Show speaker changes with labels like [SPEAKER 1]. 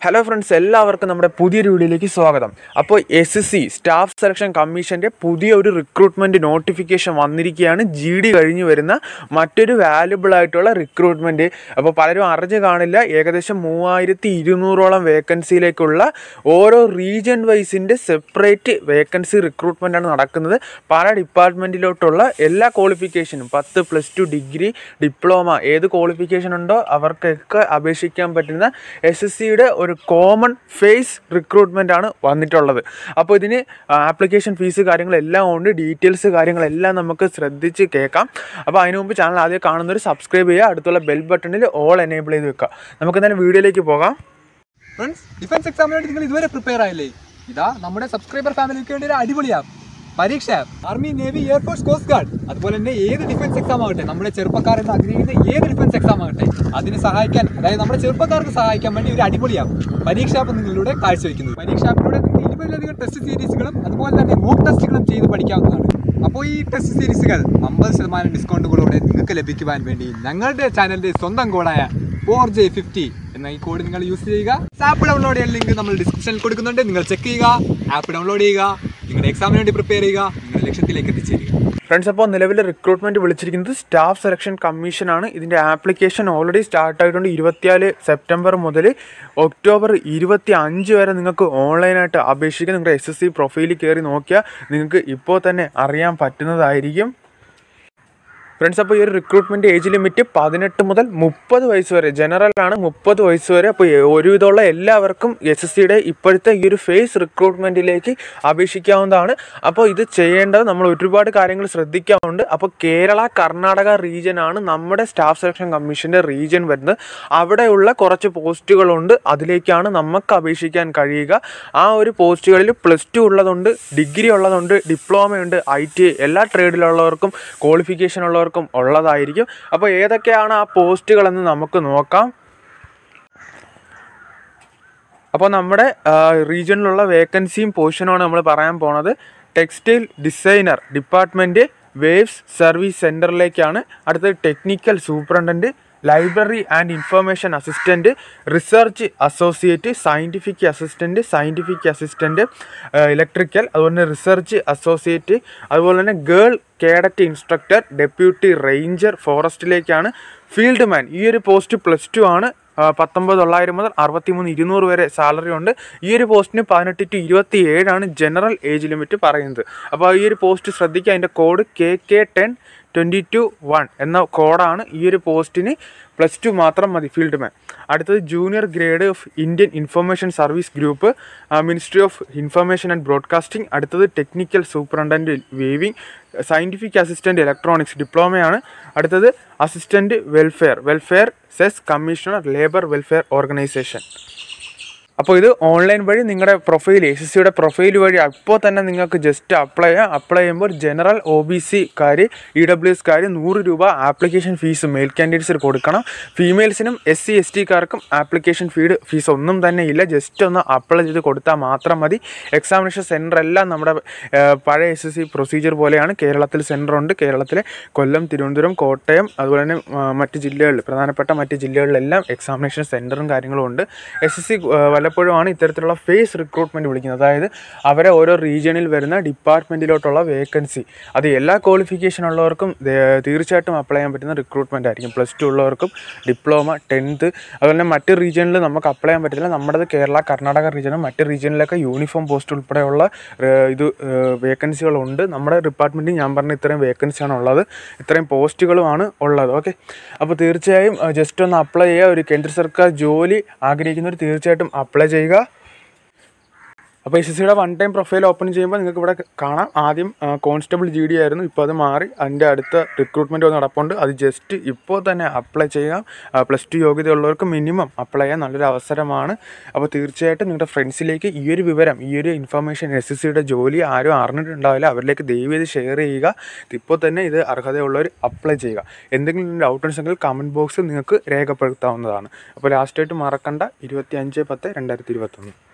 [SPEAKER 1] hello friends എല്ലാവർക്കും നമ്മുടെ പുതിയൊരു വീഡിയോയിലേക്ക് സ്വാഗതം അപ്പോൾ S S C staff selection കമ്മീഷൻ്റെ പുതിയ ഒരു റിക്രൂട്ട്മെൻറ്റ് നോട്ടിഫിക്കേഷൻ വന്നിരിക്കുകയാണ് ജി ഡി കഴിഞ്ഞ് വരുന്ന മറ്റൊരു വാല്യുബിൾ ആയിട്ടുള്ള റിക്രൂട്ട്മെൻറ്റ് അപ്പോൾ പലരും അറിഞ്ഞു കാണില്ല ഏകദേശം മൂവായിരത്തി ഇരുന്നൂറോളം വേക്കൻസിയിലേക്കുള്ള ഓരോ റീജിയൻ വൈസിൻ്റെ സെപ്പറേറ്റ് വേക്കൻസി റിക്രൂട്ട്മെൻറ്റാണ് നടക്കുന്നത് പല ഡിപ്പാർട്ട്മെൻറ്റിലോട്ടുള്ള എല്ലാ ക്വാളിഫിക്കേഷനും പത്ത് പ്ലസ് ടു ഡിഗ്രി ഡിപ്ലോമ ഏത് ക്വാളിഫിക്കേഷൻ ഉണ്ടോ അവർക്കൊക്കെ അപേക്ഷിക്കാൻ പറ്റുന്ന എസ് എസ് സിയുടെ ഒരു കോമൺ ഫേസ് റിക്രൂട്ട്മെൻ്റ് ആണ് വന്നിട്ടുള്ളത് അപ്പോൾ ഇതിന് ആപ്ലിക്കേഷൻ ഫീസ് കാര്യങ്ങളെല്ലാം ഉണ്ട് ഡീറ്റെയിൽസ് കാര്യങ്ങളെല്ലാം നമുക്ക് ശ്രദ്ധിച്ച് കേൾക്കാം അപ്പോൾ അതിനു മുമ്പ് ചാനൽ ആദ്യം കാണുന്നവർ സബ്സ്ക്രൈബ് ചെയ്യുക അടുത്തുള്ള ബെൽ ബട്ടണിൽ ഓൾ എനേബിൾ ചെയ്ത് വെക്കുക നമുക്ക് എന്തായാലും വീഡിയോയിലേക്ക് പോകാം
[SPEAKER 2] ഫ്രണ്ട്സ് ഡിഫൻസ് എക്സാമിന് വേണ്ടി നിങ്ങൾ ഇതുവരെ പ്രിപ്പയർ ആയില്ലേ ഇതാ നമ്മുടെ സബ്സ്ക്രൈബർ ഫാമിലിക്ക് വേണ്ടി ഒരു അടിപൊളി ആപ്പ് പരീക്ഷ app army navy air force coast guard അതുപോലെ തന്നെ ഏത് ഡിഫൻസ് എക്സാം ആകട്ടെ നമ്മുടെ ചെറുപ്പക്കാർ എന്ന് ആഗ്രഹിക്കുന്ന ഏത് ഡിഫൻസ് എക്സാം ആകട്ടെ അതിനെ സഹായിക്കാൻ അതായത് നമ്മുടെ ചെറുപ്പക്കാർക്ക് സഹായിക്കാൻ വേണ്ടി ഒരു അടിപൊളി ആപ്പ് പരീക്ഷ ആപ്പ് നിങ്ങളിലൂടെ കാഴ്ചവെക്കുന്നത് പരീക്ഷ ആപ്പിലൂടെ നിങ്ങൾക്ക് ഇരുപതിലധികം ടെസ്റ്റ് സീരീസുകളും അതുപോലെ തന്നെ മോക്ക് ടെസ്റ്റുകളും ചെയ്ത് പഠിക്കാവുന്നതാണ് അപ്പോൾ ഈ ടെസ്റ്റ് സീരീസുകൾ അമ്പത് ശതമാനം ഡിസ്കൗണ്ടുകളോടെ നിങ്ങൾക്ക് ലഭിക്കുവാൻ വേണ്ടി ഞങ്ങളുടെ ചാനലിന്റെ സ്വന്തം കോഡായ ഫോർ ജെ ഫിഫ്റ്റി എന്ന ഈ കോഡ് നിങ്ങൾ യൂസ് ചെയ്യുക ആപ്പ് ഡൗൺലോഡ് ചെയ്യാൻ ലിങ്ക് നമ്മൾ ഡിസ്ക്രിപ്ഷനിൽ കൊടുക്കുന്നുണ്ട് നിങ്ങൾ ചെക്ക് ചെയ്യുക ആപ്പ് ഡൗൺലോഡ് ചെയ്യുക നിങ്ങളുടെ എക്സാമിന് വേണ്ടി പ്രിപ്പയർ ചെയ്യുക നിങ്ങളുടെ ലക്ഷ്യത്തിലേക്ക് എത്തിച്ചേരുക
[SPEAKER 1] ഫ്രണ്ട്സ് അപ്പോൾ നിലവിലെ റിക്രൂട്ട്മെൻറ്റ് വിളിച്ചിരിക്കുന്നത് സ്റ്റാഫ് സെലക്ഷൻ കമ്മീഷനാണ് ഇതിൻ്റെ ആപ്ലിക്കേഷൻ ഓൾറെഡി സ്റ്റാർട്ട് ആയിട്ടുണ്ട് ഇരുപത്തിനാല് സെപ്റ്റംബർ മുതൽ ഒക്ടോബർ ഇരുപത്തി അഞ്ച് വരെ നിങ്ങൾക്ക് ഓൺലൈനായിട്ട് അപേക്ഷിക്കാം നിങ്ങളുടെ എസ് എസ് സി പ്രൊഫൈലിൽ കയറി നോക്കിയാൽ നിങ്ങൾക്ക് ഇപ്പോൾ തന്നെ അറിയാൻ പറ്റുന്നതായിരിക്കും ഫ്രണ്ട്സ് അപ്പോൾ ഈ ഒരു റിക്രൂട്ട്മെൻറ്റ് ഏജ് ലിമിറ്റ് പതിനെട്ട് മുതൽ മുപ്പത് വയസ്സ് വരെ ജനറലാണ് മുപ്പത് വയസ്സ് വരെ അപ്പോൾ ഒരുവിധമുള്ള എല്ലാവർക്കും എസ് എസ് സിയുടെ ഇപ്പോഴത്തെ ഈ ഒരു ഫേസ് റിക്രൂട്ട്മെൻറ്റിലേക്ക് അപേക്ഷിക്കാവുന്നതാണ് അപ്പോൾ ഇത് ചെയ്യേണ്ടത് നമ്മൾ ഒരുപാട് കാര്യങ്ങൾ ശ്രദ്ധിക്കാറുണ്ട് അപ്പോൾ കേരള കർണാടക റീജിയനാണ് നമ്മുടെ സ്റ്റാഫ് സെലക്ഷൻ കമ്മീഷൻ്റെ റീജിയൻ വരുന്നത് അവിടെയുള്ള കുറച്ച് പോസ്റ്റുകളുണ്ട് അതിലേക്കാണ് നമുക്ക് അപേക്ഷിക്കാൻ കഴിയുക ആ ഒരു പോസ്റ്റുകളിൽ പ്ലസ് ടു ഉള്ളതുണ്ട് ഡിഗ്രി ഉള്ളതുണ്ട് ഡിപ്ലോമയുണ്ട് ഐ ടി എല്ലാ ട്രേഡിലുള്ളവർക്കും ക്വാളിഫിക്കേഷൻ ഉള്ളവർക്കും ഉള്ളതായിരിക്കും അപ്പോൾ ഏതൊക്കെയാണ് ആ പോസ്റ്റുകളെന്ന് നമുക്ക് നോക്കാം അപ്പോൾ നമ്മുടെ റീജിയനിലുള്ള വേക്കൻസിയും പൊസിഷനുമാണ് നമ്മൾ പറയാൻ പോണത് textile designer department waves service സെൻറ്ററിലേക്കാണ് അടുത്തത് technical superintendent library and information assistant research associate scientific assistant scientific assistant electrical അതുപോലെ തന്നെ റിസർച്ച് അസോസിയേറ്റ് അതുപോലെ തന്നെ girl cadet instructor deputy ranger ഫോറസ്റ്റിലേക്കാണ് ഫീൽഡ് മാൻ ഈ ഒരു പോസ്റ്റ് പ്ലസ് ടു ആണ് പത്തൊമ്പത് തൊള്ളായിരം മുതൽ അറുപത്തി മൂന്ന് ഇരുന്നൂറ് വരെ സാലറി ഉണ്ട് ഈ ഒരു പോസ്റ്റിന് പതിനെട്ട് ടു ഇരുപത്തി ഏഴാണ് ജനറൽ ഏജ് ലിമിറ്റ് പറയുന്നത് അപ്പോൾ ഈ ഒരു പോസ്റ്റ് ശ്രദ്ധിക്കുക അതിൻ്റെ code K K ten twenty two one എന്ന കോഡാണ് ഈ ഒരു പോസ്റ്റിന് പ്ലസ് ടു മാത്രം മതി ഫീൽഡ് മാൻ അടുത്തത് junior grade of Indian information service group ministry of information and broadcasting അടുത്തത് technical superintendent weaving scientific assistant electronics ഡിപ്ലോമയാണ് അടുത്തത് assistant welfare welfare cess commissioner labour welfare organisation അപ്പോൾ ഇത് ഓൺലൈൻ വഴി നിങ്ങളുടെ പ്രൊഫൈൽ എസ് എസ് സിയുടെ profile വഴി അപ്പോൾ തന്നെ നിങ്ങൾക്ക് ജസ്റ്റ് അപ്ലൈ ചെയ്യാം അപ്ലൈ ചെയ്യുമ്പോൾ ജനറൽ ഒ ബി സിക്കാർ ഇ ഡബ്ല്യു എസ്കാർ നൂറ് രൂപ ആപ്ലിക്കേഷൻ ഫീസ് മെയിൽ ക്യാൻഡിഡേറ്റ്സിന് കൊടുക്കണം ഫീമെയിൽസിനും S C S ടിക്കാർക്കും application feed fees ഒന്നും തന്നെ ഇല്ല ജസ്റ്റ് ഒന്ന് അപ്ലൈ ചെയ്ത് കൊടുത്താൽ മാത്രം മതി എക്സാമിനേഷൻ സെൻറ്റർ എല്ലാം നമ്മുടെ ഏഹ്, പഴയ എസ് എസ് സി പ്രൊസീജിയർ പോലെയാണ് കേരളത്തിൽ സെൻറ്റർ ഉണ്ട് കേരളത്തിലെ കൊല്ലം തിരുവനന്തപുരം കോട്ടയം അതുപോലെ തന്നെ ആ, മറ്റ് ജില്ലകളിൽ പ്രധാനപ്പെട്ട മറ്റ് ജില്ലകളിലെല്ലാം എക്സാമിനേഷൻ സെൻറ്ററും കാര്യങ്ങളും ഉണ്ട് എസ് എസ് സി വല്ലപ്പോഴുമാണ് ഇത്തരത്തിലുള്ള ഫേസ് റിക്രൂട്ട്മെൻറ്റ് വിളിക്കുന്നത് അതായത് അവരെ ഓരോ റീജിയണിൽ വരുന്ന ഡിപ്പാർട്ട്മെൻറ്റിലോട്ടുള്ള വേക്കൻസി അത് എല്ലാ ക്വാളിഫിക്കേഷൻ ഉള്ളവർക്കും ദേ- തീർച്ചയായിട്ടും അപ്ലൈ ചെയ്യാൻ പറ്റുന്ന റിക്രൂട്ട്മെൻറ്റ് ആയിരിക്കും പ്ലസ് ടു ഉള്ളവർക്കും ഡിപ്ലോമ ടെൻത്ത് അതുപോലെ തന്നെ മറ്റ് റീജിയണിൽ നമുക്ക് അപ്ലൈ ചെയ്യാൻ പറ്റില്ല നമ്മുടേത് കേരള കർണാടക റീജിയനും മറ്റ് റീജിയനിലൊക്കെ യൂണിഫോം പോസ്റ്റ് ഉൾപ്പെടെയുള്ള ഏഹ്, ഇത് വേക്കൻസികളുണ്ട് നമ്മുടെ ഡിപ്പാർട്ട്മെൻറ്റിൽ ഞാൻ പറഞ്ഞ ഇത്രയും വേക്കൻസിയാണ് ഉള്ളത് ഇത്രയും പോസ്റ്റുകളുമാണ് ഉള്ളത് ഓക്കെ അപ്പോൾ തീർച്ചയായും ജസ്റ്റ് ഒന്ന് അപ്ലൈ ചെയ്യുക ഒരു കേന്ദ്ര സർക്കാർ ജോലി ആഗ്രഹിക്കുന്നവർ തീർച്ചയായിട്ടും അപ്ലൈ ചെയ്യുക അപ്പോൾ എസ് എസ് സിയുടെ വൺ ടൈം പ്രൊഫൈൽ ഓപ്പൺ ചെയ്യുമ്പോൾ നിങ്ങൾക്ക് ഇവിടെ കാണാം ആദ്യം കോൺസ്റ്റബിൾ ജി ഡി ആയിരുന്നു ഇപ്പോൾ അത് മാറി അതിൻ്റെ അടുത്ത റിക്രൂട്ട്മെൻറ്റ് നടപ്പുണ്ട് അത് ജസ്റ്റ് ഇപ്പോൾ തന്നെ അപ്ലൈ ചെയ്യാം പ്ലസ് ടു യോഗ്യതയുള്ളവർക്ക് മിനിമം അപ്ലൈ ചെയ്യാൻ നല്ലൊരു അവസരമാണ് അപ്പോൾ തീർച്ചയായിട്ടും നിങ്ങളുടെ ഫ്രണ്ട്സിലേക്ക് ഈ ഒരു വിവരം ഈ ഒരു ഇൻഫർമേഷൻ എസ് എസ് സിയുടെ ജോലി ആരും അറിഞ്ഞിട്ടുണ്ടാവില്ല അവരിലേക്ക് ദയവ് ചെയ്ത് ഷെയർ ചെയ്യുക ഇപ്പോൾ തന്നെ ഇത് അർഹതയുള്ളവർ അപ്ലൈ ചെയ്യുക എന്തെങ്കിലും ഡൗട്ട് ഉണ്ടെങ്കിൽ കമൻറ്റ് ബോക്സിൽ നിങ്ങൾക്ക് രേഖപ്പെടുത്താവുന്നതാണ് അപ്പോൾ ലാസ്റ്റായിട്ട് മറക്കണ്ട ഇരുപത്തി അഞ്ച് പത്ത് രണ്ടായിരത്തി ഇരുപത്തൊന്ന്